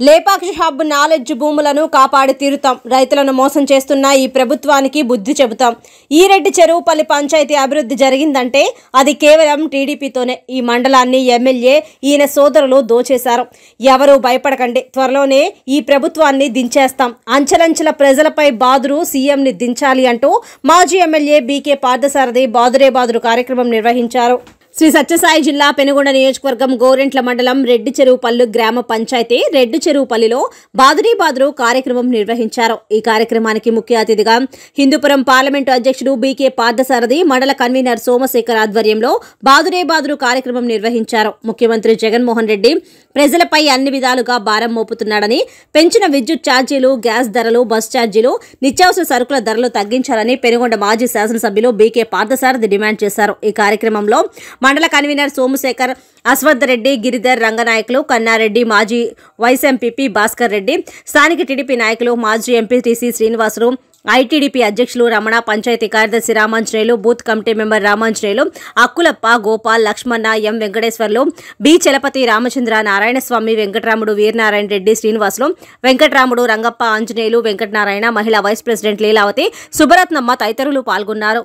Lepakshi hub knowledge భూములను కాపాడి తీరుతాం రైతులను మోసం చేస్తున్న ఈ ప్రభుత్వానికి బుద్ధి చెబుతాం ఈరెడ్డి చెరువుపల్లి పంచాయతీ అభివృద్ధి జరిగిందంటే అది కేవలం టీడీపీతోనే ఈ మండలాన్ని ఎమ్మెల్యే ఈయన సోదరులు దోచేశారు ఎవరూ భయపడకండి త్వరలోనే ఈ ప్రభుత్వాన్ని దించేస్తాం అంచెలంచెల ప్రజలపై బాదురు సీఎంని దించాలి అంటూ మాజీ ఎమ్మెల్యే బీకే పార్థసారథి బాదురే బాదురు కార్యక్రమం నిర్వహించారు శ్రీ సత్యసాయి జిల్లా పెనుగొండ నియోజకవర్గం గోరెంట్ల మండలం రెడ్డి చెరువుపల్లి గ్రామ పంచాయతీ రెడ్డి చెరువుపల్లిలో బాదురీ బాదురు కార్యక్రమం నిర్వహించారు ఈ కార్యక్రమానికి ముఖ్య అతిథిగా హిందూపురం పార్లమెంటు అధ్యక్షుడు బీకే పార్థసారథి మండల కన్వీనర్ సోమశేఖర్ ఆధ్వర్యంలో బాదురే బాదురు కార్యక్రమం నిర్వహించారు ముఖ్యమంత్రి జగన్మోహన్ రెడ్డి ప్రజలపై అన్ని విధాలుగా భారం మోపుతున్నాడని పెంచిన విద్యుత్ ఛార్జీలు గ్యాస్ ధరలు బస్ ఛార్జీలు నిత్యావసర సరుకుల ధరలు తగ్గించాలని పెనుగొండ మాజీ శాసనసభ్యులు బీకే పార్థసారథి డిమాండ్ చేశారు ఈ కార్యక్రమంలో మండల కన్వీనర్ సోమశేఖర్ అశ్వత్ రెడ్డి గిరిధర్ రంగనాయకులు కన్నారెడ్డి మాజీ వైస్ ఎంపీపీ భాస్కర్ రెడ్డి స్థానిక టీడీపీ నాయకులు మాజీ ఎంపీటీసీ శ్రీనివాసులు ఐటీడీపీ అధ్యక్షులు రమణ పంచాయతీ కార్యదర్శి Ramanjaneyulu booth committee member Ramanjaneyulu Akkulappa Gopal Lakshmana M Venkateswarlu B Chalapathi Ramachandra Narayanaswamy Venkataramudu Veeranarayana Reddy Srinivasulu Venkataramudu Rangappa Anjaneyulu Venkatanarayana మహిళా వైస్ ప్రెసిడెంట్ లీలావతి సుభరత్నమ్మ తదితరులు పాల్గొన్నారు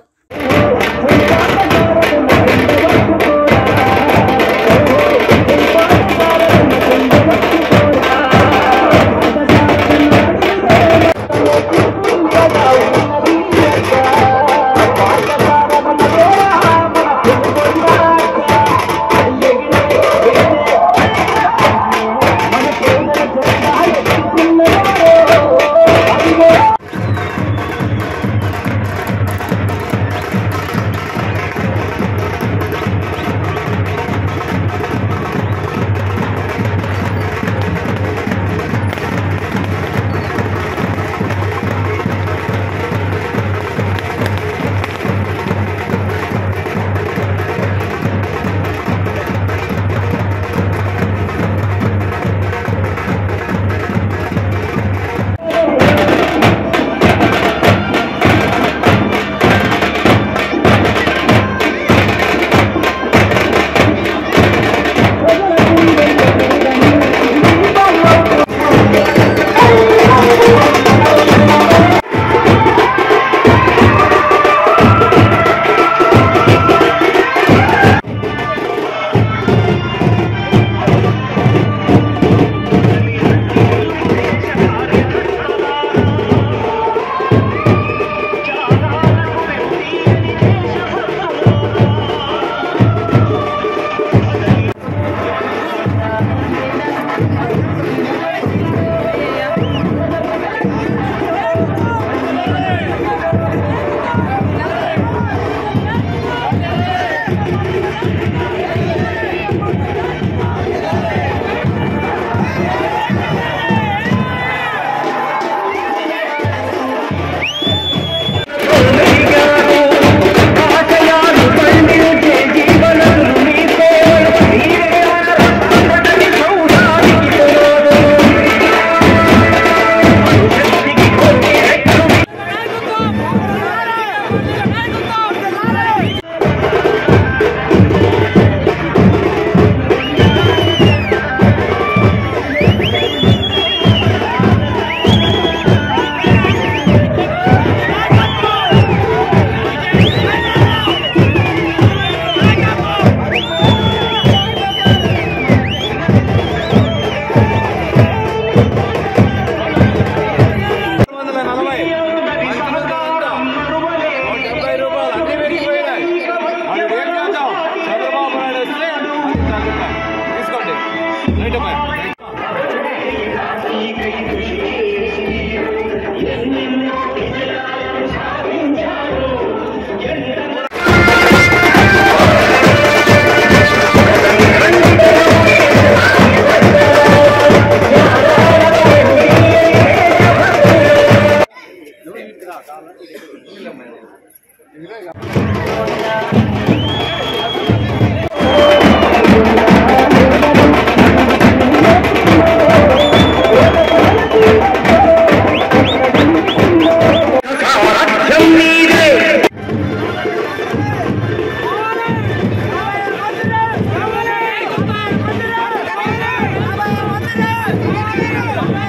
జిందాబాద్